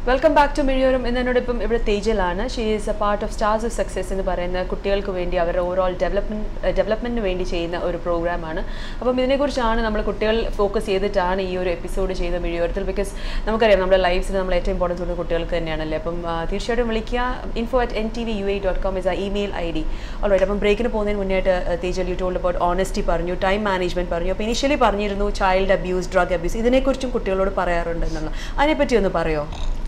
Welcome back to മിഴിയോരം ഇന്ന് എന്നോടൊപ്പം ഇവിടെ തേജലാണ് she is a part of stars of success എന്ന് പറയുന്ന കുട്ടികൾക്ക് വേണ്ടി അവരുടെ ഓവറോൾ ഡെവലപ്മെന്റ് ഡെവലപ്മെന്റിന് വേണ്ടി ചെയ്യുന്ന ഒരു പ്രോഗ്രാമാണ് അപ്പം ഇതിനെക്കുറിച്ചാണ് നമ്മൾ കുട്ടികൾ ഫോക്കസ് ചെയ്തിട്ടാണ് ഈ ഒരു എപ്പിസോഡ് ചെയ്ത മിഴിയോരത്തിൽ ബിക്കോസ് നമുക്കറിയാം നമ്മുടെ ലൈഫിൽ നമ്മൾ ഏറ്റവും ഇമ്പോർട്ടൻസ് കൊടുക്കുന്ന കുട്ടികൾക്ക് തന്നെയാണല്ലേ അപ്പം ആ, തീർച്ചയായിട്ടും വിളിക്കുക info at N T V U I dot com is ആ ഇമെയിൽ ഐ ഡി ഓൾറൈറ്റ് അപ്പം ബ്രേക്കിന് പോകുന്നതിന് മുന്നേയായിട്ട് Tejal you told about honesty പറഞ്ഞു ടൈം മാനേജ്മെന്റ് പറഞ്ഞു അപ്പോൾ ഇനിഷ്യലി പറഞ്ഞിരുന്നു ചൈൽഡ് അബ്യൂസ് ഡ്രഗ് അബ്യൂസ് ഇതിനെക്കുറിച്ചും കുട്ടികളോട് പറയാറുണ്ട് എന്നുള്ള അതിനെപ്പറ്റി ഒന്ന് പറയോ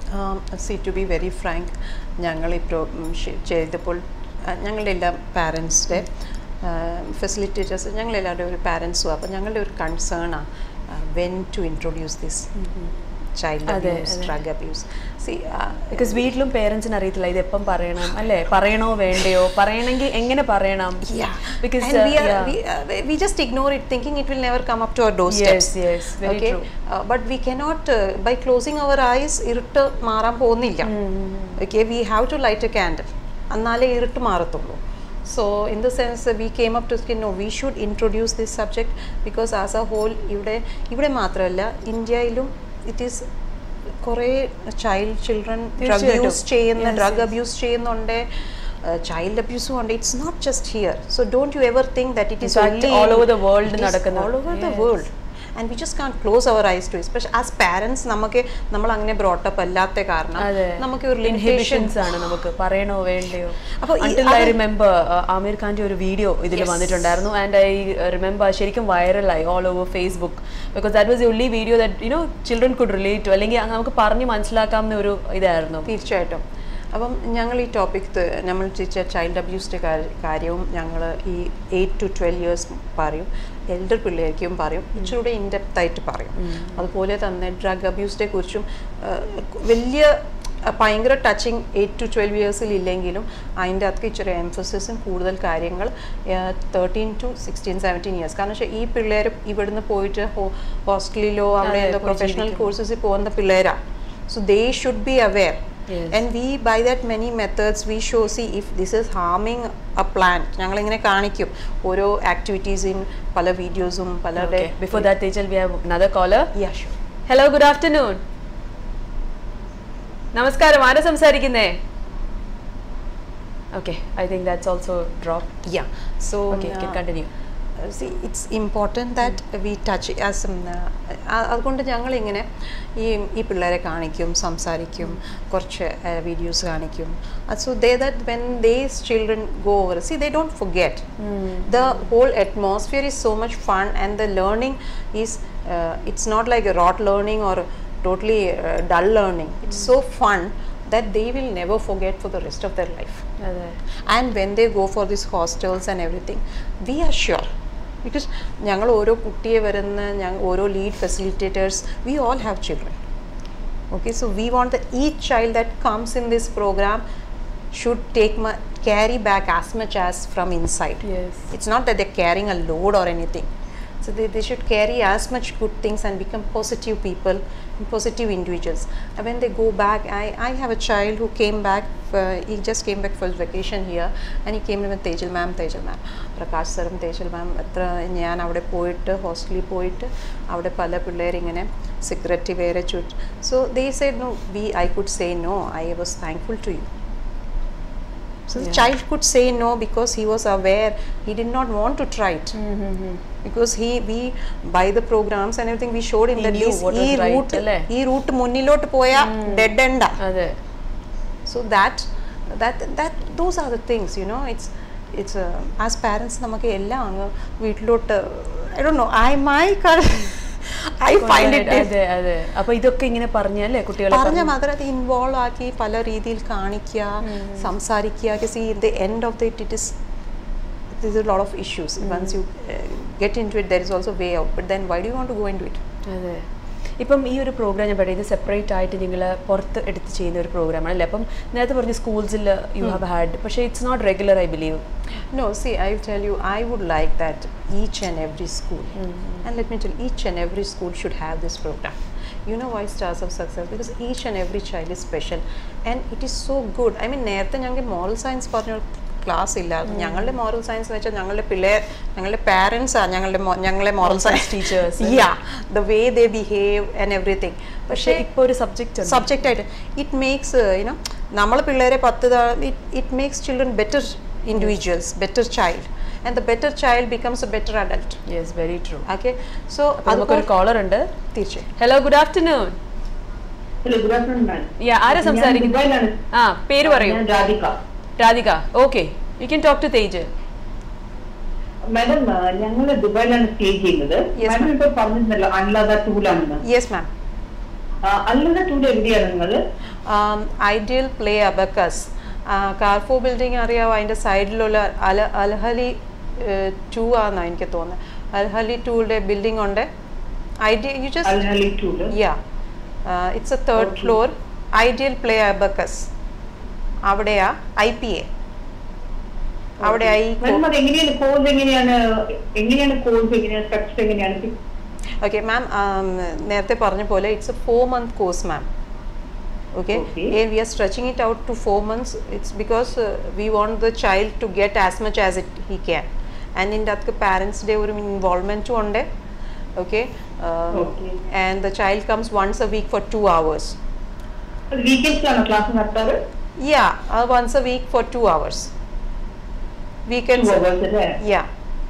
see to be very frank ഞങ്ങൾ ഈ പ്രോ ഉം, ഷെ- ചെയ്തപ്പോൾ ആ, ഞങ്ങളുടെ എല്ലാ പാരൻസിൻ്റെ ഫെസിലിറ്റേറ്റേഴ്സ് ഞങ്ങളെല്ലാവരുടെ ഒരു പാരൻസും അപ്പോൾ ഞങ്ങളുടെ ഒരു കൺസേണാണ് when to introduce this child അതെ, abuse drug abuse see because വീട്ടിലും പേരൻസിന് അറിയത്തില്ല ഇത് എപ്പം പറയണം അല്ലേ പറയണോ വേണ്ടയോ പറയണമെങ്കിൽ എങ്ങനെ പറയണം Yeah. Because, and we, uh, are, yeah. we, uh, we just ignore it thinking it will never come up to our doorsteps. Yes, yes, very okay? true. Uh, but we cannot, uh, by closing our eyes, ഇരുട്ട് മാറാൻ പോകുന്നില്ല okay we have to light a candle എന്നാലേ ഇരുട്ട് മാറത്തുള്ളൂ so in the sense we came up to know we should introduce this subject because as a whole ഇവിടെ ഇവിടെ മാത്രമല്ല ഇന്ത്യയിലും ഇറ്റ് ഈസ് കുറേ ചൈൽഡ് ചിൽഡ്രൻ ഡ്രഗ് തീർച്ചയായിട്ടും. യൂസ് ചെയ്യുന്ന Yes, ഡ്രഗ് yes. അബ്യൂസ് ചെയ്യുന്നുണ്ട് ചൈൽഡ് അബ്യൂസും ഉണ്ട് it's not just here so don't you ever think that it In is fact, all over the world നടക്കുന്ന- all over the Yes. World and we just can't close our eyes to especially as parents നമുക്ക് നമ്മൾ അങ്ങനെ brought up അല്ലാത്ത കാരണം അതെ നമുക്ക് ഒരു limitation inhibitions ആണ് നമുക്ക് പറയണോ വേണ്ടയോ അപ്പൊ ഈ- അണ്ടിൽ ഐ അത് റിമെമ്പർ ആമിർ ഖാന്റെ ഒരു വീഡിയോ ഇതിൽ Yes. വന്നിട്ടുണ്ടായിരുന്നു ആൻഡ് ഐ റിമെമ്പർ ശരിക്കും വൈറലായി all over Facebook because that was the only video that you know children could relate to അല്ലെങ്കിൽ അങ്ങ് നമുക്ക് പറഞ്ഞ് മനസ്സിലാക്കാവുന്ന ഒരു ഇതായിരുന്നു തീർച്ചയായിട്ടും അപ്പം ഞങ്ങൾ ഈ ടോപ്പിക് നമ്മൾ ടീച്ചർ ചൈൽഡ് അബ്യൂസിൻ്റെ കാര്യവും ഞങ്ങൾ ഈ എയ്റ്റ് ടു ട്വൽവ് ഇയേഴ്സ് പറയും എൽഡർ പിള്ളേർക്കും പറയും ഇച്ചിരൂടെ ഇൻഡെപ്ത് ആയിട്ട് പറയും അതുപോലെ തന്നെ ഡ്രഗ് അബ്യൂസിനെ കുറിച്ചും ആ, വലിയ ആ, ഭയങ്കര ടച്ചിങ് എയ്റ്റ് ടു ട്വൽവ് ഇയേഴ്സിൽ ഇല്ലെങ്കിലും അതിൻ്റെ അകത്ത് ഇച്ചിരി എംഫസിസും കൂടുതൽ കാര്യങ്ങൾ thirteen to sixteen seventeen years കാരണം വെച്ചാൽ ഈ പിള്ളേർ ഇവിടുന്ന് പോയിട്ട് ഹോസ്റ്റലിലോ അവിടെ അതെ, എന്തോ പോയി പ്രൊഫഷണൽ ജീവിക്കും. കോഴ്സസിൽ പോകുന്ന പിള്ളേരാണ് so they should be aware Yes. and we by that many methods we show see if this is harming a plant ഞങ്ങളിങ്ങനെ കാണിക്കും ഓരോ ആക്ടിവിറ്റീസും പല വീഡിയോസും പലരുടെ before that Tejal we have another caller Yeah, sure. Hello good afternoon നമസ്കാരം ആരാ സംസാരിക്കുന്നേ okay I think that's also drop Yeah. So okay uh, continue see it's important that we touch as um, uh, അതുകൊണ്ട് ഞങ്ങളിങ്ങനെ ഈ ഈ പിള്ളേരെ കാണിക്കും സംസാരിക്കും കുറച്ച് വീഡിയോസ് കാണിക്കും so they that when these children go over see they don't forget the whole atmosphere is so much fun and the learning is uh, it's not like a rot learning or totally uh, dull learning it's so fun that they will never forget for the rest of their life അതെ and when they go for these hostels and everything we are sure because ഞങ്ങൾ ഓരോ കുട്ടിയെ വരുന്ന ഞങ്ങൾ ഓരോ lead facilitators we all have children okay so we want that each child that comes in this program should take ma- carry back as much as from inside Yes. it's not that they're carrying a load or anything so they, they should carry as much good things and become positive people and positive individuals and when they go back i, I have a child who came back uh, he just came back for vacation here and he came in with Tejal ma'am Tejal ma'am Prakash സാറും തേജൽ മാം എത്ര ഞാൻ അവിടെ പോയിട്ട് ഹോസ്റ്റലിൽ പോയിട്ട് അവിടെ പല പിള്ളേരിങ്ങനെ സിഗരറ്റ് വേറെ ചുറ്റ് so they side no we I could say no I was thankful to you So the Yeah. child could say no because he was aware he did not want to try it. Because he we by the programs and everything we showed him He that knew this what was ഈ right, route അല്ലേ? ഈ root മുന്നിലോട്ട് പോയാ dead എൻഡാ അതെ so that that that those are the things you know it's it's as parents നമുക്ക് എല്ലാം അങ്ങ് വീട്ടിലോട്ട് I do know I my I find it അതെ അതെ അപ്പൊ ഇതൊക്കെ ഇങ്ങനെ പറഞ്ഞല്ലേ കുട്ടികളെ പറഞ്ഞ പറഞ്ഞ് മാത്രം അത് ഇൻവോൾവ് ആക്കി പല രീതിയിൽ കാണിക്കുക സംസാരിക്കുക see the end of the it it is this is a lot of issues once you uh, get into it there is also way out but then why do you want to go into it അതെ ഇപ്പം ഈ ഒരു programme ഞാൻ പറയുന്നത് ഇത് separate ആയിട്ട് നിങ്ങൾ പുറത്ത് എടുത്ത് ചെയ്യുന്ന ഒരു പ്രോഗ്രാമാണ് അല്ലേ അപ്പം നേരത്തെ പറഞ്ഞ സ്കൂൾസിൽ യു ഹാവ് ഹാഡ് പക്ഷേ it's not regular I believe no see i will tell you i would like that each and every school and let me tell you each and every school should have this program you know why stars of success because each and every child is special and it is so good i mean നേരത്തെ ഞങ്ങൾക്ക് moral science പറഞ്ഞ class ഇല്ലായിരുന്നു ഞങ്ങളുടെ moral science വെച്ചാൽ ഞങ്ങളുടെ പിള്ളേർ ഞങ്ങളുടെ parents ആ ഞങ്ങളുടെ മോ- ഞങ്ങളെ moral science teachers. Ya the way they behave and everything പക്ഷേ ഇപ്പോൾ ഒരു സബ്ജക്റ്റ് ഉണ്ട് സബ്ജക്റ്റ് ആയിട്ട് ഇറ്റ് മേക്സ് യുനോ നമ്മൾ പിള്ളേരെ പത്ത് it makes children better individuals better child and the better child becomes a better adult yes very true okay so നമുക്കൊരു caller ഉണ്ട് തീർച്ചയായും hello good afternoon hello good afternoon ma'am ya ആരാ ഞാൻ സംസാരിക്കുന്നത് ദുബായിലാണ് ആ പേര് പറയൂ ഞാൻ Radhika Radhika okay you can talk to Tej madam ഞങ്ങൾ ദുബായിലാണ് സ്റ്റേ ചെയ്യുന്നത് Yes, മാഡം ma'am. ഇപ്പൊ പറഞ്ഞിരുന്നല്ലോ അല്ലാതെ ടൂലാണെന്ന് യെസ് മാം അല്ലാതെ ടൂൾ എവിടെയാണ് നിങ്ങൾ ideal play abacus Carrefour building അറിയാമോ അതിൻ്റെ സൈഡിലുള്ള അല അൽഹലി ടു ആണെന്നാണ് എനിക്ക് തോന്നുന്നത് അൽഹലി ടൂയുടെ ബിൽഡിംഗ് ഉണ്ട് ഐഡിയ യു ജസ്റ്റ് അൽഹലി ടൂള് ya it's a third Okay. Floor ideal play abacus അവിടെയാ ഐ പി എ അവിടെ ഐ മാഡം അത് എങ്ങനെയാണ് കോഴ്സ് എങ്ങനെയാണ് എങ്ങനെയാണ് കോഴ്സ് എങ്ങനെയാണ് സ്ട്രക്ചർ എങ്ങനെയാണ് ഓക്കെ മാം നേരത്തെ പറഞ്ഞ പോലെ it's a four month course ma'am okay Okay. and we are stretching it out to four months it's because uh, we want the child to get as much as it he can and in that parents day ഒരു involvement ഉണ്ട് okay um, Okay. and the child comes once a week for two hours വീക്കെൻഡ്സിലാണോ class നടത്താറ് yeah uh, once a week for two hours weekends Two hours അല്ലേ yeah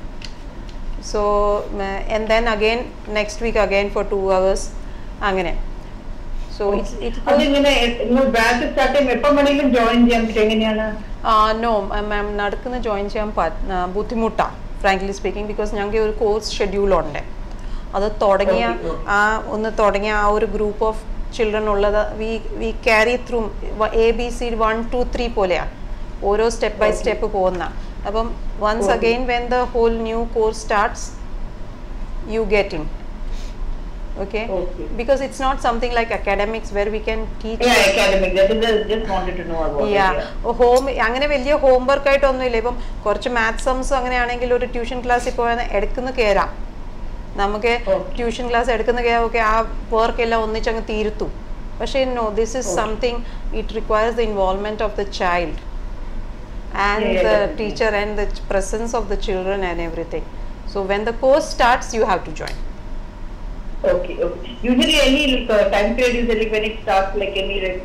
so uh, and then again next week again for two hours അങ്ങനെ so it's it's അതിങ്ങനെ നിങ്ങൾ batch start ചെയ്യുമ്പോൾ എപ്പം വേണമെങ്കിലും join ചെയ്യാൻ പറ്റും എങ്ങനെയാണ് നോ മാം നടക്കുന്ന ജോയിൻ ചെയ്യാൻ പറ്റ- ആ, ബുദ്ധിമുട്ടാണ് ഫ്രാങ്ക്ലി സ്പീക്കിംഗ് ബിക്കോസ് ഞങ്ങൾക്ക് ഒരു കോഴ്സ് ഷെഡ്യൂളുണ്ട് അത് തുടങ്ങിയ Okay, okay. ആ ഒന്ന് തുടങ്ങിയ ആ ഒരു ഗ്രൂപ്പ് ഓഫ് ചിൽഡ്രൻ ഉള്ളത് we we carry through A B C one two three പോലെയാണ് ഓരോ സ്റ്റെപ്പ് ബൈ Okay. സ്റ്റെപ്പ് പോകുന്ന അപ്പം once Okay. Again when the whole new course starts you get in okay Okay. because it's not something like academics where we can teach academic just wanted to know about ya home അങ്ങനെ വലിയ homework ആയിട്ടൊന്നുമില്ല ഇപ്പം കുറച്ച് maths സംസ് അങ്ങനെയാണെങ്കിൽ ഒരു tuition ക്ലാസ്സിൽ പോയാൽ എടുക്കുന്ന കയറാം നമുക്ക് Okay. ട്യൂഷൻ ക്ലാസ് എടുക്കുന്ന കയറാം ഓക്കെ ആ വർക്ക് എല്ലാം ഒന്നിച്ചങ്ങ് തീരുത്തു പക്ഷേ no this is Okay. Something it requires the involvement of the child and Yeah, the yeah, yeah. Teacher and the presence of the children and everything so when the course starts you have to join Okay, okay. Usually any like uh, time period is like when it starts like any like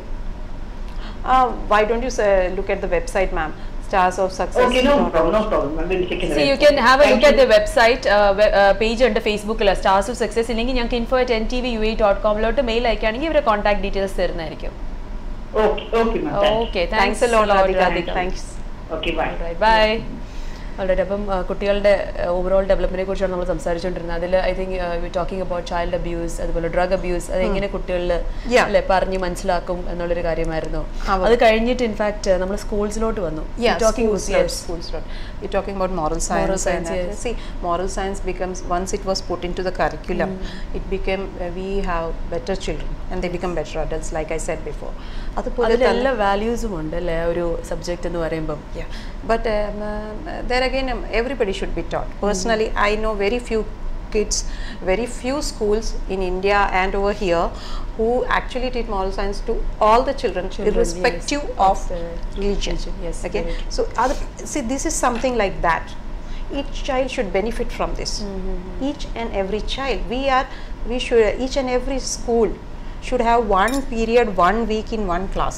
why don't you look at the website ma'am stars of success okay no problem no problem I will check in the C U website. Can have a Thank look at you. The website page ഉണ്ട് ഫേസ്ബുക്കിൽ stars of success ഇല്ലെങ്കിൽ ഞങ്ങൾക്ക് info at N T V U A dot കോമിലോട്ട് mail അയക്കുകയാണെങ്കിൽ ഇവരെ contact details തരുന്നതായിരിക്കും Okay, okay ma'am. Thank you. Okay thanks a lot Radhika thanks Okay, bye. Bye വളരെ അപ്പം ആ, കുട്ടികളുടെ ഓവറോൾ ഡെവലപ്മെന്റിനെ കുറിച്ചാണ് നമ്മൾ സംസാരിച്ചുകൊണ്ടിരുന്നത് അതിൽ I think we talking about child abuse അതുപോലെ ഡ്രഗ് അബ്യൂസ് അത് എങ്ങനെ കുട്ടികളിൽ Yeah. അല്ലെ പറഞ്ഞ് മനസ്സിലാക്കും എന്നുള്ളൊരു കാര്യമായിരുന്നു അവർ- അത് കഴിഞ്ഞിട്ട് ഇൻഫാക്ട് നമ്മൾ സ്കൂൾസിലോട്ട് വന്നു Yeah, talking schools, yes, schools. Right. You're talking about moral science. Moral science, and, uh, yes. See, moral science becomes once it was put into the curriculum, it became uh, we have better children and they become better adults, like I said before. അതുപോലെ അതിൽ തന്നെ- എല്ലാ വാല്യൂസും ഉണ്ട് അല്ലേ ആ ഒരു subject എന്ന് പറയുമ്പം Yeah, but um, uh, there again, um, everybody should be taught. Personally, I know very few kids, very few schools in India and over here who actually teach moral science to all the children, Children, irrespective yes, of of the religion. religion, yes, Okay. very true. So, other, see, this is something like that. Each child should benefit from this. Each and every child. We are, we should, each and every school should have one period, one week in one class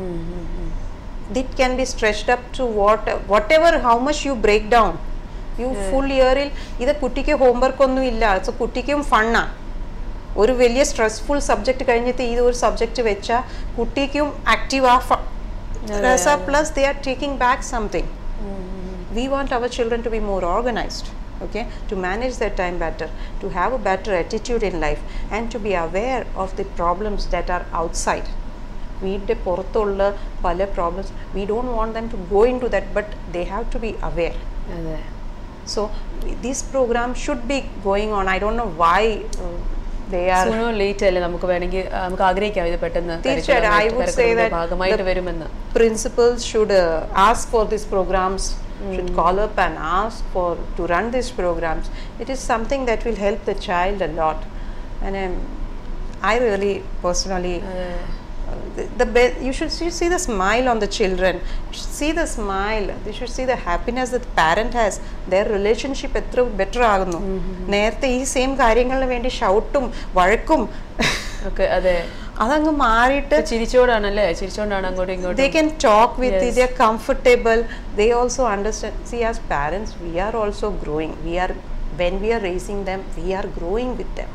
it can be stretched up to what whatever how much you break down you full ഇയറിൽ ഇത് കുട്ടിക്ക് homework ഒന്നും ഇല്ല so കുട്ടിക്കും ഫണ്ണാ ഒരു വലിയ stressful subject കഴിഞ്ഞിട്ട് ഈ ഒരു സബ്ജക്റ്റ് വെച്ചാൽ കുട്ടിക്കും ആക്റ്റീവ് ആ plus they are taking back something we want our children to be more organized okay to manage their time better to have a better attitude in life and to be aware of the problems that are outside വീടിൻ്റെ പുറത്തുള്ള പല problems we don't want them to go into that but they have to be aware അതെ so this programme should be going on I don't know why they are soon or late അല്ലേ നമുക്ക് വേണമെങ്കിൽ ആ, നമുക്ക് ആഗ്രഹിക്കാം ഇത് പെട്ടെന്ന് തീർച്ചയായിട്ടും I curriculum would say curriculum that ഭാഗമായിട്ട് വരുമെന്ന് principals should uh, ask for these programs should call up and ask for to run these programs it is something that will help the child a lot and um, i really personally uh, the, the be- you should see, see the smile on the children you should see the smile they should see the happiness that the parent has their relationship എത്ര better ആകുന്നു നേരത്തെ ഈ same കാര്യങ്ങളിന് വേണ്ടി ഷൗട്ടും വഴക്കും okay അതെ അതങ്ങ് മാറിയിട്ട് ഇപ്പൊ ചിരിച്ചോടാണല്ലേ ചിരിച്ചോണ്ടാണ് അങ്ങോട്ടും they ഇങ്ങോട്ടും can talk with Yes. you they're comfortable they also understand see as parents we are also growing we are when we are raising them we are growing with them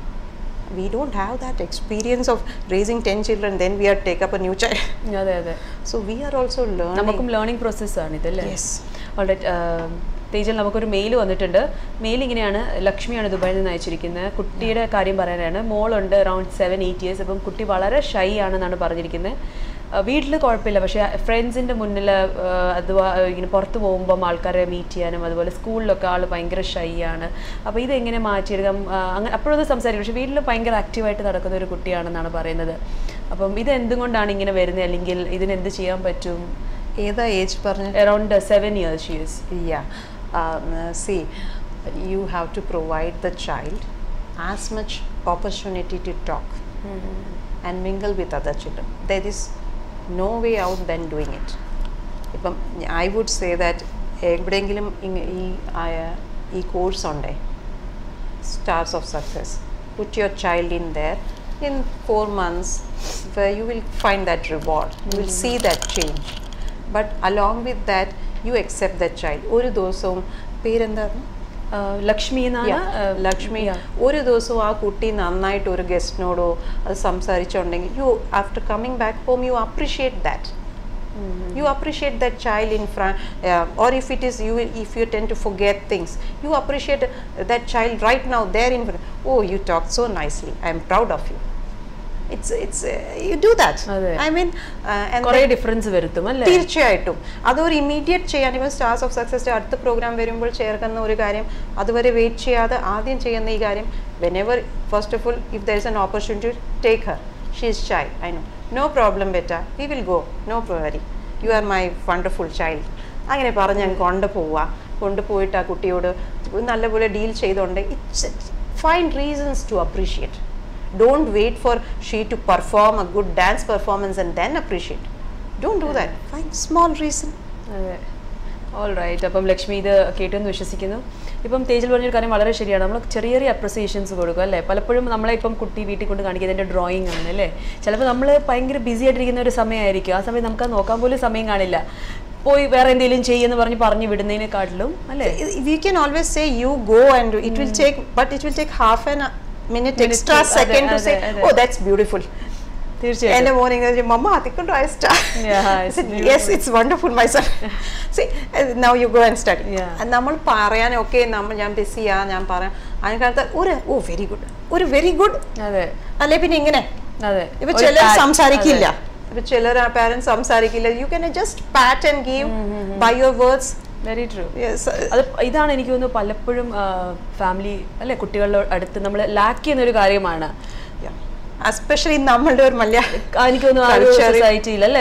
we don't have that experience of raising 10 children then we are take up a new child അതെ അതെ so we are also learning നമുക്കും learning പ്രോസസ്സാണ് ഇതല്ലേ Yes. വളരെ തേജൽ നമുക്കൊരു mail വന്നിട്ടുണ്ട് mail ഇങ്ങനെയാണ് ലക്ഷ്മിയാണ് ദുബായിൽ നിന്ന് അയച്ചിരിക്കുന്നത് കുട്ടിയുടെ കാര്യം പറയാനാണ് മോളുണ്ട് അറൗണ്ട് സെവൻ എയ്റ്റ് ഇയേഴ്സ് അപ്പം കുട്ടി വളരെ ഷൈ ആണെന്നാണ് പറഞ്ഞിരിക്കുന്നത് വീട്ടിൽ കുഴപ്പമില്ല പക്ഷേ ഫ്രണ്ട്സിൻ്റെ മുന്നിൽ അഥവാ ഇങ്ങനെ പുറത്ത് പോകുമ്പം ആൾക്കാരെ മീറ്റ് ചെയ്യാനും അതുപോലെ സ്കൂളിലൊക്കെ ആൾ ഭയങ്കര ഷൈ ആണ് അപ്പോൾ ഇതെങ്ങനെ മാറ്റിയെടുക്കാം ആ, അങ്ങനെ അപ്പോഴൊന്നും സംസാരിക്കും പക്ഷേ വീട്ടിൽ ഭയങ്കര ആക്റ്റീവായിട്ട് നടക്കുന്ന ഒരു കുട്ടിയാണെന്നാണ് പറയുന്നത് അപ്പം ഇത് എന്തുകൊണ്ടാണ് ഇങ്ങനെ വരുന്നത് അല്ലെങ്കിൽ ഇതിന് എന്ത് ചെയ്യാൻ പറ്റും ഏതാ ഏജ് പറഞ്ഞ around uh, seven years she is yeah um, uh, see you have to provide the child as much opportunity to talk and mingle with other children there is no way out than doing it ഇപ്പം I would say that എവിടെയെങ്കിലും ഇങ് ഈ ആയ- ഈ course ഉണ്ടേ stars of success put your child in there in four months where you will find that reward you will see that change but along with that you accept that child ഒരു ദിവസവും പേരെന്തായിരുന്നു uh, Lakshmi എന്നാണ് Yeah, uh, Lakshmi yeah. ഒരു ദിവസവും ആ കുട്ടി നന്നായിട്ട് ഒരു ഗസ്റ്റിനോടോ അത് സംസാരിച്ചുണ്ടെങ്കിൽ you after coming back home you appreciate that you appreciate that child in front uh, or if it is you if you tend to forget things you appreciate uh, that child right now there in front oh you talked so nicely i am proud of you it's it's uh, you do that അതെ. i mean uh, and കുറേ then- difference വരുത്തും അല്ലേ തീർച്ചയായിട്ടും അതൊരു immediate ചെയ്യാൻ ഇപ്പം stars of success അടുത്ത programme വരുമ്പോൾ ചേർക്കുന്ന ഒരു കാര്യം അതുവരെ വെയിറ്റ് ചെയ്യാതെ ആദ്യം ചെയ്യുന്ന ഈ കാര്യം whenever first of all if there is an opportunity take her she is child I no no problem better we will go no worry you are my wonderful child അങ്ങനെ പറഞ്ഞ് ഞാൻ കൊണ്ടുപോവുക കൊണ്ടുപോയിട്ട് ആ കുട്ടിയോട് നല്ലപോലെ ഡീൽ ചെയ്തുകൊണ്ട് it's find reasons to appreciate don't wait for she to perform a good dance performance and then appreciate don't do that find small reason അതെ ഓൾ റൈറ്റ് അപ്പം ലക്ഷ്മി ഇത് കേട്ടെന്ന് വിശ്വസിക്കുന്നു ഇപ്പം തേജൽ പറഞ്ഞൊരു കാര്യം വളരെ ശരിയാണ് നമ്മൾ ചെറിയ ചെറിയ അപ്രിസിയേഷൻസ് കൊടുക്കും അല്ലേ പലപ്പോഴും നമ്മളെ ഇപ്പം കുട്ടി വീട്ടിൽ കൊണ്ട് കാണിക്കുന്നതിൻ്റെ ഡ്രോയിങ് ആണ് അല്ലേ ചിലപ്പോൾ നമ്മൾ ഭയങ്കര ബിസി ആയിട്ടിരിക്കുന്ന ഒരു സമയമായിരിക്കും ആ സമയം നമുക്ക് അത് നോക്കാൻ പോലും സമയം കാണില്ല പോയി വേറെ എന്തെങ്കിലും ചെയ്യുമെന്ന് പറഞ്ഞ് പറഞ്ഞു വിടുന്നതിനെക്കാട്ടിലും അല്ലേ we can always say you go and do- it will take but it will take half an uh, minute Minute extra to- second അതെ, to say അതെ, അതെ. oh that's beautiful തീർച്ചയായിട്ടും എന്റെ മോർണിംഗ് മമ്മ അതിക്കൊണ്ട് I start Yeah, it's yes beautiful. It's wonderful my son see now you go and study Yeah. നമ്മൾ പറയാൻ okay നമ്മൾ ഞാൻ ബിസിയാ ഞാൻ പറയാം അതിനകത്ത് ഒരു ഓ വെരി ഗുഡ് ഒരു വെരി ഗുഡ് അതെ അല്ലെ പിന്നെ ഇങ്ങനെ അതെ ഇപ്പൊ ഒരു ചിലർ pat- സംസാരിക്കില്ല അതെ. ഇപ്പൊ ചിലർ ആ പാരന്റ്സ് സംസാരിക്കില്ല you can just pat and give by your words very true yes അത് ഇതാണ് എനിക്ക് തോന്നുന്നു പലപ്പോഴും ഫാമിലി അല്ലെ കുട്ടികളുടെ അടുത്ത് നമ്മൾ ലാക്ക് ചെയ്യുന്ന ഒരു കാര്യമാണ് എസ്പെഷ്യലി നമ്മളുടെ ഒരു മലയാള ആ, എനിക്ക് തോന്നുന്നു ആ ഒരു Culture- സൊസൈറ്റിയിൽ അല്ലേ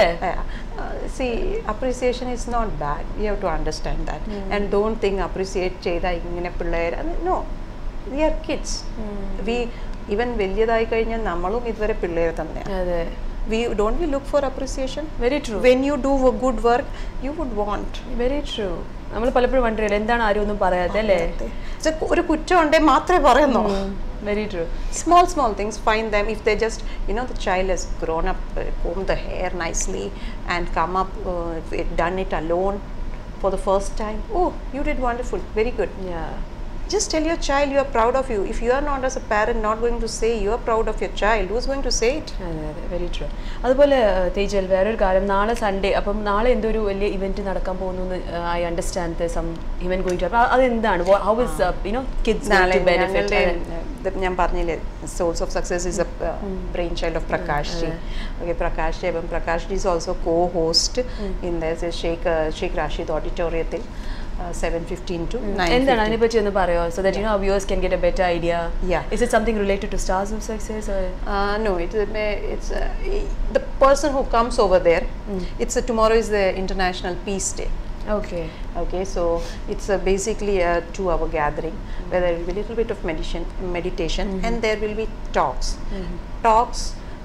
see appreciation is not bad you have to understand that and don't think appreciate ചെയ്താൽ ഇങ്ങനെ പിള്ളേർ no we are kids we even വലിയതായി കഴിഞ്ഞാൽ നമ്മളും ഇതുവരെ പിള്ളേർ തന്നെയാണ് അതെ we don't we look for appreciation very true when you do good work you would want very true നമ്മൾ പലപ്പോഴും വണ്ടറിയില്ല എന്താണ് ആരും ഒന്നും പറയാതെ അല്ലേ ഒരു കുറ്റം ഉണ്ടെങ്കിൽ മാത്രമേ പറയുന്നു very true small small things find them if they just you know the child has grown up uh, combed the hair nicely and come up uh, if it done it alone for the first time oh you did wonderful very good just tell your child you are proud of you if you are not as a parent not going to say you are proud of your child who's going to say it അതെ അതെ very true അതുപോലെ ഏഹ്, തേജൽ വേറൊരു കാര്യം നാളെ Sunday അപ്പം നാളെ എന്തോ ഒരു വലിയ ഇവന്റ് നടക്കാൻ പോകുന്നു I understand some event going to അത് എന്താണ് ഹൗ ഇസ് യുനോ കിഡ്സ് നാളെ ടു ഞങ്ങളുടെ ബെനിഫിറ്റ് ഇത് ഞാൻ പറഞ്ഞില്ലേ souls of success is a brain child of Prakash ji okay Prakash ji അപ്പം Prakash ji is also co host in the Sheikh Sheikh Rashid ഓഡിറ്റോറിയത്തിൽ സെവൻ ഫിഫ്റ്റീൻ ടു എന്താണ് അതിനെപ്പറ്റി ഒന്ന് പറയോ so that you know viewers can get a better idea Yeah. Is it something related to stars of success Uh, no, it, it's uh, the person who comes over there. It's a, tomorrow is the International Peace Day. Okay Okay, so it's uh, basically a two-hour gathering where there will be a little bit of meditation, meditation, and there will be talks. Talks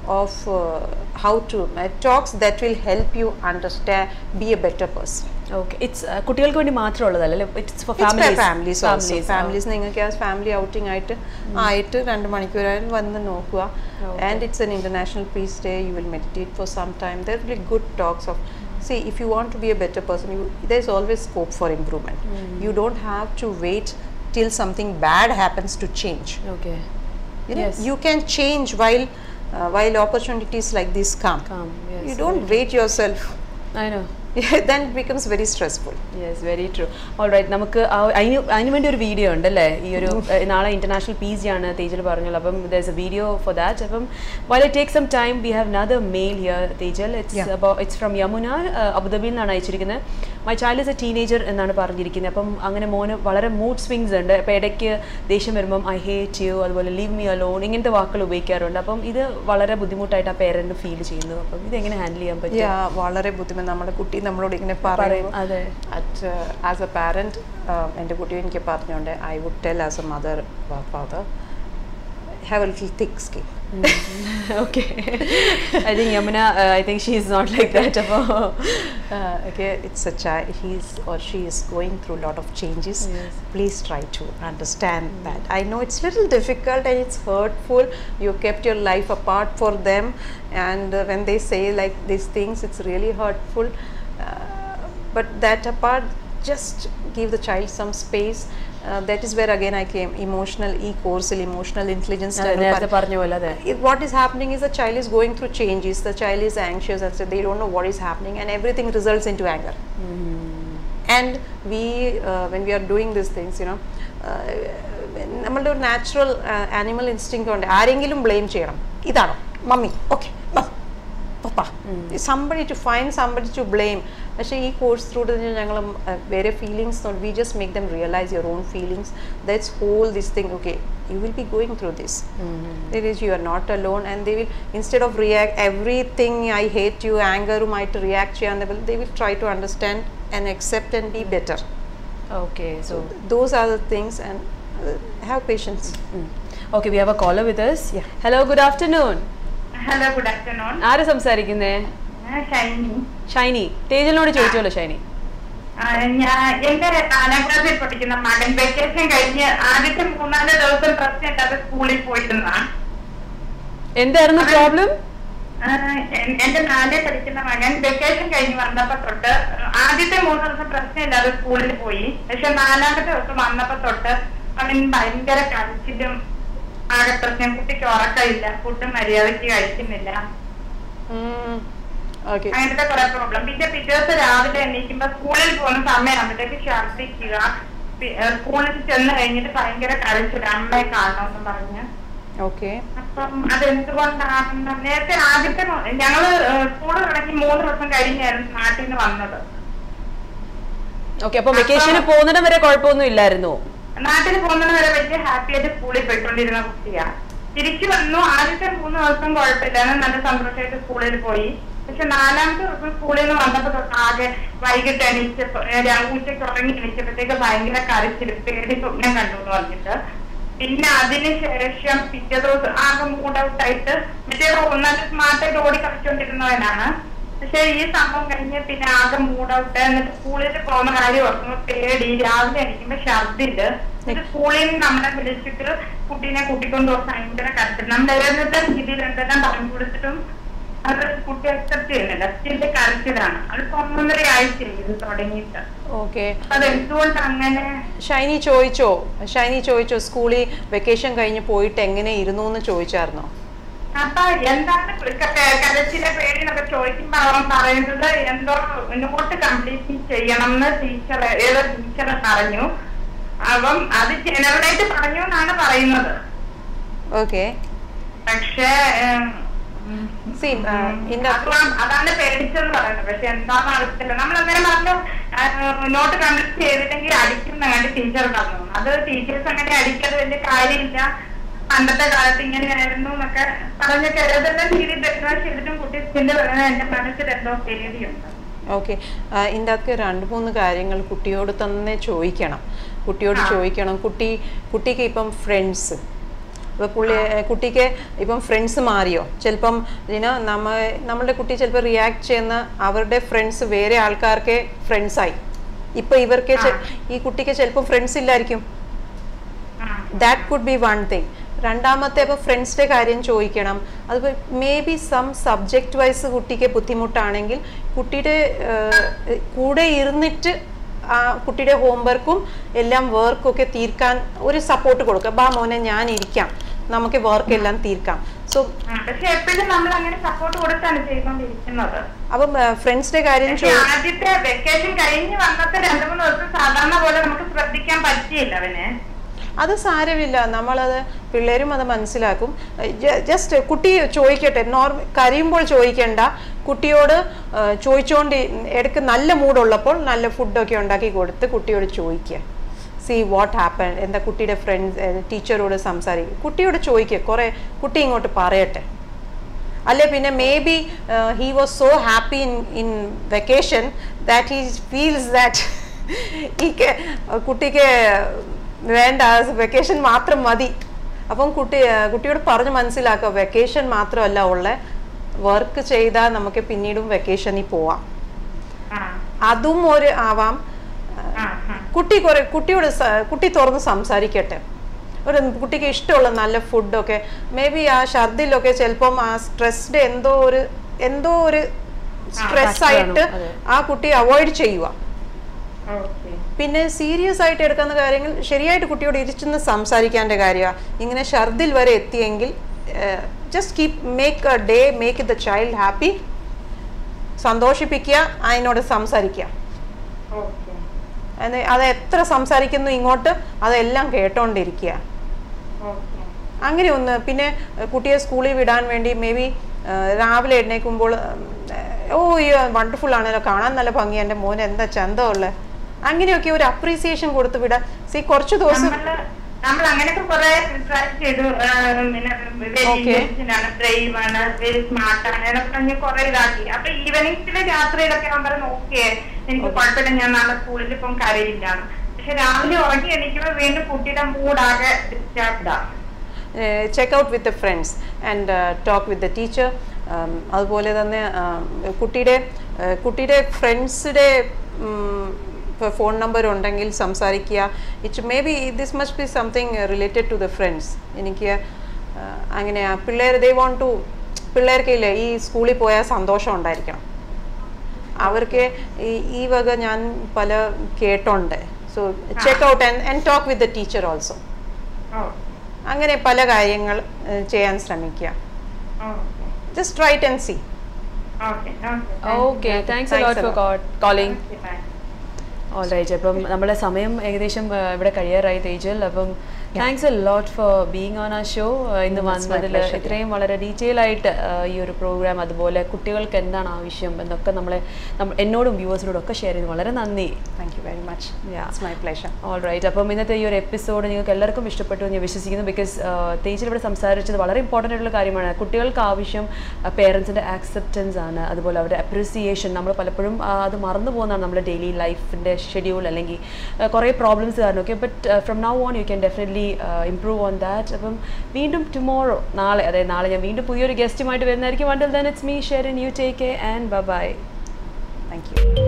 of uh, how to uh, talks that will help you understand be a better person okay it's കുട്ടികൾക്ക് വേണ്ടി മാത്രമുള്ളതല്ല it's for It's for families families also. families നിങ്ങൾക്ക് ആ family outing ആയിട്ട് ആയിട്ട് രണ്ട് മണിക്കൂറായാലും വന്ന് നോക്കുക and it's an International Peace Day you will meditate for some time there will be good talks of see if you want to be a better person you there is always scope for improvement you don't have to wait till something bad happens to change okay you know Yes. you can change while uh, while opportunities like this come, Come, yes, you don't rate yourself I know then it becomes very stressful yes very true all right നമുക്ക് ആ- അതിന് അതിന് വേണ്ടി ഒരു video ഉണ്ട് അല്ലേ ഈ ഒരു ഏഹ്, നാളെ ഇന്റർനാഷണൽ പി ജി ആണ് തേജൽ പറഞ്ഞല്ലോ അപ്പം there a video for that അപ്പം while it take some time we have another mail here Tejal it's Yeah. About it's from Yamuna അബുദാബിയിൽ നിന്നാണ് അയച്ചിരിക്കുന്നത് my child is a teenager എന്നാണ് പറഞ്ഞിരിക്കുന്നത് അപ്പം അങ്ങനെ മോന് വളരെ മൂഡ് സ്വിങ്സ് ഉണ്ട് അപ്പോൾ ഇടയ്ക്ക് ദേഷ്യം വരുമ്പം ഐ ഹേറ്റ് യു അതുപോലെ ലീവ് മീ അലോൺ ഇങ്ങനത്തെ വാക്കുകൾ ഉപയോഗിക്കാറുണ്ട് അപ്പം ഇത് വളരെ ബുദ്ധിമുട്ടായിട്ട് ആ പേരൻറ്റ് ഫീൽ ചെയ്യുന്നു അപ്പം ഇത് എങ്ങനെ ഹാൻഡിൽ ചെയ്യാൻ പറ്റും yeah വളരെ ബുദ്ധിമുട്ട് നമ്മുടെ കുട്ടി നമ്മളോട് ഇങ്ങനെ പറയും പറയും അതെ അറ്റ് ആസ് എ പാരൻറ്റ് എൻ്റെ കുട്ടി എനിക്ക് പറഞ്ഞുകൊണ്ട് I would tell as a mother father have a little thick skin okay i think yamuna uh, i think she is not like that about uh, okay it's a child he's or she is going through a lot of changes Yes. please try to understand that i know it's little difficult and it's hurtful you kept your life apart for them and uh, when they say like these things it's really hurtful uh, but that apart just give the child some space uh, that is where again i came emotional e course emotional intelligence അതെ, level നേരത്തെ par- പറഞ്ഞ പോലെ അതെ if what is happening is the child is going through changes the child is anxious and so they don't know what is happening and everything results into anger and we uh, when we are doing these things you know uh, നമ്മളുടെ ഒരു natural animal instinct ഉണ്ട് ആരെങ്കിലും blame ചെയ്യണം ഇതാണോ mummy okay papa somebody to find somebody to blame പക്ഷേ ഈ course through ഞങ്ങൾ വേറെ feelings we just make them realise your own feelings that's whole this thing okay you will be going through this. It is you are not alone, and they will instead of react everything I hate you, anger might react to you, and they will, they will try to understand and accept and be better. okay so So those are the things, and uh, have patience. okay we have a caller with us Yeah. hello good afternoon hello good afternoon ആര് സംസാരിക്കുന്നേ ഞാൻ ഷൈനി ഷൈനി തേജലിനോട് ചോദിച്ചോളൂ ഷൈനി ആ, ഞാൻ എന്റെ നാലാം ക്ലാസ്സിൽ പഠിക്കുന്ന മകൻ വെക്കേഷൻ കഴിഞ്ഞ് ആദ്യത്തെ മൂന്നാല് ദിവസം പ്രശ്നമില്ലാതെ സ്കൂളിൽ പോയിരുന്നതാണ് എന്തായിരുന്നു പ്രോബ്ലം ആ, എൻ- എന്റെ നാലിൽ പഠിക്കുന്ന മകൻ വെക്കേഷൻ കഴിഞ്ഞ് വന്നപ്പോ തൊട്ട് ആദ്യത്തെ മൂന്ന് ദിവസം പ്രശ്നമില്ലാതെ സ്കൂളിൽ പോയി പക്ഷെ നാലാമത്തെ ദിവസം വന്നപ്പോ തൊട്ട് അവൻ ഭയങ്കര കരച്ചിലും ആകെ പ്രശ്നം കുട്ടിക്ക് ഉറക്കമില്ല ഫുഡ് മര്യാദയ്ക്ക് കഴിക്കുന്നില്ല Mm. Okay. അങ്ങനത്തെ കുറെ പ്രോബ്ലം പിന്നെ പിറ്റേ ദിവസം രാവിലെ എണീക്കുമ്പോ സ്കൂളിൽ പോകുന്ന സമയമാകുമ്പോഴത്തേക്ക് ഛർദ്ദിക്കുക പി- ഏഹ് സ്കൂളിൽ ചെന്ന് കഴിഞ്ഞിട്ട് ഭയങ്കര കരച്ചില്ല അമ്മയെ കാണണമെന്ന് പറഞ്ഞ് Okay. അപ്പം അതെന്തുകൊണ്ടാണെന്ന് നേരത്തെ ആദ്യത്തെ മു- ഞങ്ങള് സ്കൂൾ തുടങ്ങി മൂന്ന് ദിവസം കഴിഞ്ഞായിരുന്നു നാട്ടിൽ നിന്ന് വന്നത് ഓക്കെ അപ്പൊ വെക്കേഷന് പോകുന്നിടം വരെ കുഴപ്പമൊന്നും ഇല്ലായിരുന്നു നാട്ടിൽ പോകുന്നത് വരെ വലിയ ഹാപ്പി ആയിട്ട് സ്കൂളിൽ പോയിക്കൊണ്ടിരുന്ന കുട്ടിയാ തിരിച്ചു വന്നു ആദ്യത്തെ മൂന്ന് ദിവസം കുഴപ്പമില്ലായിരുന്നു നല്ല സന്തോഷമായിട്ട് സ്കൂളിൽ പോയി പക്ഷെ നാലാമത്തെ ദിവസം സ്കൂളിൽ നിന്ന് വന്നപ്പോ തൊട്ട് ആകെ വൈകിട്ട് എണീച്ചപ്പോ ഏഹ് രാ- ഉച്ചയ്ക്ക് ഉറങ്ങി എണീച്ചപ്പോഴത്തേക്ക് ഭയങ്കര കരച്ചിൽ പേടി സ്വപ്നം കണ്ടു എന്ന് പറഞ്ഞിട്ട് പിന്നെ അതിനുശേഷം പിറ്റേ ദിവസം ആകെ മൂഡ് ഔട്ട് ആയിട്ട് മറ്റേ നല്ല സ്മാർട്ടായിട്ട് ഓടി കളിച്ചോണ്ടിരുന്നവനാണ് പക്ഷെ ഈ സംഭവം കഴിഞ്ഞ് പിന്നെ ആകെ മൂഡ് ഔട്ട് എന്നിട്ട് സ്കൂളിൽ പോകുന്ന കാര്യം ഓർക്കുമ്പോ പേടി രാവിലെ എണീക്കുമ്പോ ഛർദില് എന്നിട്ട് സ്കൂളിൽ നിന്ന് നമ്മളെ വിളിച്ചിട്ട് കുട്ടീനെ കൂട്ടിക്കൊണ്ട് പോകുന്ന ഭയങ്കര കരച്ചിൽ നമ്മൾ ഏതെല്ലാം രീതിയിൽ എന്തെല്ലാം പറഞ്ഞു കൊടുത്തിട്ടും അത് കുട്ടി അക്സെപ്റ്റ് ചെയ്യുന്നില്ല സ്റ്റിന്റെ കരച്ചിലാണ് അതിപ്പോ ഒന്നൊന്നര ആഴ്ച ഇത് തുടങ്ങിയിട്ട് Okay. അത് എന്തുകൊണ്ട് അങ്ങനെ ഷൈനി ചോദിച്ചോ ഷൈനി ചോദിച്ചോ സ്കൂളിൽ വെക്കേഷൻ കഴിഞ്ഞ് പോയിട്ട് എങ്ങനെ ഇരുന്നു എന്ന് ചോദിച്ചായിരുന്നോ അപ്പൊ എന്താണ് കരച്ചിലെ പേടി എന്നൊക്കെ ചോദിക്കുമ്പോ അവൻ പറയുന്നത് എന്തോ നോട്ട് കംപ്ലീറ്റ് ചെയ്യണം എന്ന് ടീച്ചർ ഏതോ ടീച്ചർ പറഞ്ഞു അപ്പം അത് ജനറലായിട്ട് പറഞ്ഞു എന്നാണ് പറയുന്നത് ഓക്കെ പക്ഷേ ഉം, ഉം, See, uh, in the- അതും- അതാണ് പേടിച്ചെന്ന് പറയുന്നത് പക്ഷെ എന്താണെന്ന് അറിയത്തില്ല നമ്മൾ അന്നേരം പറഞ്ഞു നോട്ട് കംപ്ലീറ്റ് ചെയ്തില്ലെങ്കിൽ അടിക്കും എന്നാണ് ടീച്ചർ പറഞ്ഞു അത് ടീച്ചേഴ്സ് അങ്ങനെ അടിക്കാതെ വലിയ കാര്യമില്ല പണ്ടത്തെ കാലത്ത് ഇങ്ങനെയായിരുന്നു എന്നൊക്കെ പറഞ്ഞൊക്കെ ഏതെല്ലാം രീതിയിൽ ബ്രേക്ക്ഫാസ്റ്റ് ചെയ്തിട്ടും കുട്ടി സ്കിന്റെ പറയുന്നത് എന്റെ മനസ്സിൽ എന്തോ പേടിയുണ്ട് ഓക്കെ ഇതിൻ്റെ അകത്ത് രണ്ട് മൂന്ന് കാര്യങ്ങൾ കുട്ടിയോട് തന്നെ ചോദിക്കണം കുട്ടിയോട് ആ. ചോദിക്കണം കുട്ടി കുട്ടിക്ക് ഇപ്പം ഫ്രണ്ട്സ് ഇപ്പോൾ പുള്ളി കുട്ടിക്ക് ഇപ്പം ഫ്രണ്ട്സ് മാറിയോ ചിലപ്പം ഇതിന് നമ്മ നമ്മളുടെ കുട്ടി ചിലപ്പോൾ റിയാക്ട് ചെയ്യുന്ന അവരുടെ ഫ്രണ്ട്സ് വേറെ ആൾക്കാർക്ക് ഫ്രണ്ട്സായി ഇപ്പം ഇവർക്ക് ചെ- ഈ കുട്ടിക്ക് ചിലപ്പോൾ ഫ്രണ്ട്സ് ഇല്ലായിരിക്കും that could be one thing രണ്ടാമത്തെ ഇപ്പോൾ ഫ്രണ്ട്സിൻ്റെ കാര്യം ചോദിക്കണം അത് may be some subject wise കുട്ടിക്ക് ബുദ്ധിമുട്ടാണെങ്കിൽ കുട്ടിയുടെ ഏഹ്, കൂടെ ഇരുന്നിട്ട് ആ കുട്ടിയുടെ ഹോംവർക്കും എല്ലാം വർക്കും ഒക്കെ തീർക്കാൻ ഒരു സപ്പോർട്ട് കൊടുക്കുക ബാ മോനെ ഞാൻ ഇരിക്കാം നമുക്ക് വർക്ക് എല്ലാം തീർക്കാം സോ ആ, പക്ഷെ എപ്പോഴും നമ്മൾ അങ്ങനെ സപ്പോർട്ട് കൊടുത്താണ് ചെയ്തുകൊണ്ടിരിക്കുന്നത് അപ്പം ഫ്രണ്ട്സിൻ്റെ കാര്യം പക്ഷെ ചോ ആദ്യത്തെ വെക്കേഷൻ കഴിഞ്ഞ് വന്നത്തെ രണ്ടു മൂന്ന് ദിവസം സാധാരണ പോലെ നമുക്ക് ശ്രദ്ധിക്കാൻ പറ്റിയില്ല അവന് അത് സാരമില്ല നമ്മളത് പിള്ളേരും അത് മനസ്സിലാക്കും ജസ്റ്റ് കുട്ടി ചോദിക്കട്ടെ നോർമ കരയുമ്പോൾ ചോദിക്കേണ്ട കുട്ടിയോട് ഏഹ്, ചോദിച്ചുകൊണ്ട് ഇടയ്ക്ക് നല്ല മൂഡുള്ളപ്പോൾ നല്ല ഫുഡൊക്കെ ഉണ്ടാക്കി കൊടുത്ത് കുട്ടിയോട് ചോദിക്കുക സി വാട്ട് ഹാപ്പൻ എന്താ കുട്ടിയുടെ ഫ്രണ്ട്സ് ടീച്ചറോട് സംസാരിക്കും കുട്ടിയോട് ചോദിക്കുക കുറേ കുട്ടി ഇങ്ങോട്ട് പറയട്ടെ അല്ലെ പിന്നെ maybe he was so happy in in vacation that he feels that ഈ കുട്ടിക്ക് വേണ്ട വെക്കേഷൻ മാത്രം മതി അപ്പം കുട്ടി ആ, കുട്ടിയോട് പറഞ്ഞ് മനസ്സിലാക്കുക വെക്കേഷൻ മാത്രമല്ല ഉള്ള വർക്ക് ചെയ്താൽ നമുക്ക് പിന്നീടും വെക്കേഷനിൽ പോവാം ആ അതും ഒരു ആവാം ആ ആ കുട്ടി കുറെ കുട്ടിയോട് സ- കുട്ടി തുറന്ന് സംസാരിക്കട്ടെ ഒരു കുട്ടിക്ക് ഇഷ്ടമുള്ള നല്ല ഫുഡൊക്കെ മേ ബി ആ ഛർദിലൊക്കെ ചിലപ്പം ആ സ്ട്രെസ്ഡ് എന്തോ ഒരു എന്തോ ഒരു സ്ട്രെസ് factor ആയിട്ട് ആണ്, അതെ. ആ കുട്ടി അവോയ്ഡ് ചെയ്യുക ഓക്കെ പിന്നെ സീരിയസ് ആയിട്ട് എടുക്കുന്ന കാര്യങ്ങൾ ശരിയായിട്ട് കുട്ടിയോട് ഇരിച്ചെന്ന് സംസാരിക്കാൻ്റെ കാര്യമാണ് ഇങ്ങനെ ഛർദിൽ വരെ എത്തിയെങ്കിൽ just keep make a day make the child happy സന്തോഷിപ്പിക്കുക അതിനോട് സംസാരിക്കുക ഓക്കെ അത് അത് എത്ര സംസാരിക്കുന്നു ഇങ്ങോട്ട് അതെല്ലാം കേട്ടോണ്ടിരിക്കുക ഓക്കെ അങ്ങനെ ഒന്ന് പിന്നെ ഏഹ്, കുട്ടിയെ സ്കൂളിൽ വിടാൻ വേണ്ടി മേ ബി രാവിലെ എഴുന്നേൽക്കുമ്പോൾ ഓ അയ്യോ വണ്ടർഫുൾ ആണല്ലോ കാണാൻ നല്ല ഭംഗി എൻ്റെ മോൻ എന്താ ചന്തമുള്ളത് അങ്ങനെയൊക്കെ ഒരു അപ്രീസിയേഷൻ കൊടുത്ത് വിടാൻ സി കുറച്ച് ദിവസം നമ്മള് നമ്മൾ അങ്ങനെയൊക്കെ കുറെ ട്രൈ ചെയ്തു ആ, പിന്നെ വെരി Okay. ഇന്റലിജന്റ് ആണ് ബ്രെയിൻ ആണ് വെരി സ്മാർട്ട് ആണ് എന്നൊക്കെ പറഞ്ഞ് കുറെ ഇതാക്കി അപ്പൊ ഈവനിങ്സില് രാത്രിയിലൊക്കെ ഞാൻ പറഞ്ഞു നോക്കിയേ എനിക്ക് കുഴപ്പമില്ല ഞാൻ നാളെ സ്കൂളിൽ ഇപ്പം കരയില്ല പക്ഷെ രാവിലെ ഉറങ്ങി എണീക്കുമ്പോ വീണ്ടും കുട്ടിയുടെ മൂഡാകെ ഡിസ്റ്റർബ്ഡ് ആണ് check out with the friends and talk with the teacher അതുപോലെ തന്നെ um, കുട്ടിയുടെ uh, കുട്ടിയുടെ ഫ്രണ്ട്സിൻ്റെ ഇപ്പോൾ ഫോൺ നമ്പർ ഉണ്ടെങ്കിൽ സംസാരിക്കുക it may be this must be something related to the friends എനിക്ക് uh, അങ്ങനെ പിള്ളേർ ദേ വോണ്ട് ടു പിള്ളേർക്ക് ഇല്ലേ ഈ സ്കൂളിൽ പോയാൽ സന്തോഷം ഉണ്ടായിരിക്കണം അവർക്ക് ഈ ഈ വക ഞാൻ പല കേട്ടോണ്ട് so check out and and talk with the teacher also okay അങ്ങനെ പല കാര്യങ്ങൾ ഏഹ്, ചെയ്യാൻ ശ്രമിക്കുക okay just right and see okay okay thanks Thanks lot a for calling okay alright അപ്പം നമ്മുടെ സമയം ഏകദേശം ആ, ഇവിടെ കഴിയാറായി തേജൽ അപ്പം thanks a lot for being on ആ ഷോ ഇന്ന് It's my വന്നതിൽ pleasure, ഇത്രയും വളരെ ഡീറ്റെയിൽ ആയിട്ട് ആ, ഈ ഒരു പ്രോഗ്രാം അതുപോലെ കുട്ടികൾക്ക് എന്താണ് ആവശ്യം എന്നൊക്കെ നമ്മളെ നമ്മ- എന്നോടും വ്യൂവേഴ്സിനോടും ഒക്കെ ഷെയർ ചെയ്ത് വളരെ നന്ദി thank you very much Yeah. It's my pleasure all right അപ്പം ഇന്നത്തെ ഈ ഒരു എപ്പിസോഡ് നിങ്ങൾക്ക് എല്ലാവർക്കും ഇഷ്ടപ്പെട്ടു എന്ന് ഞാൻ വിശ്വസിക്കുന്നു ബിക്കോസ് തേച്ചിൽ ഇവിടെ സംസാരിച്ചത് വളരെ ഇമ്പോർട്ടൻ്റ് ആയിട്ടുള്ള കാര്യമാണ് കുട്ടികൾക്ക് ആവശ്യം പേരൻസിൻ്റെ ആക്സെപ്റ്റൻസ് ആണ് അതുപോലെ അവരുടെ അപ്രിസിയേഷൻ നമ്മൾ പലപ്പോഴും ആ, അത് മറന്നു പോകുന്നതാണ് നമ്മുടെ ഡെയിലി ലൈഫിൻ്റെ ഷെഡ്യൂൾ അല്ലെങ്കിൽ ആ, കുറേ പ്രോബ്ലംസ് കാരണം okay but from now on you can definitely improve on that അപ്പം വീണ്ടും ടുമോറോ നാളെ അതായത് നാളെ ഞാൻ വീണ്ടും പുതിയൊരു ഗസ്റ്റുമായിട്ട് വരുന്നതായിരിക്കും വണ്ടിൽ then it's me share in you take care and bye thank U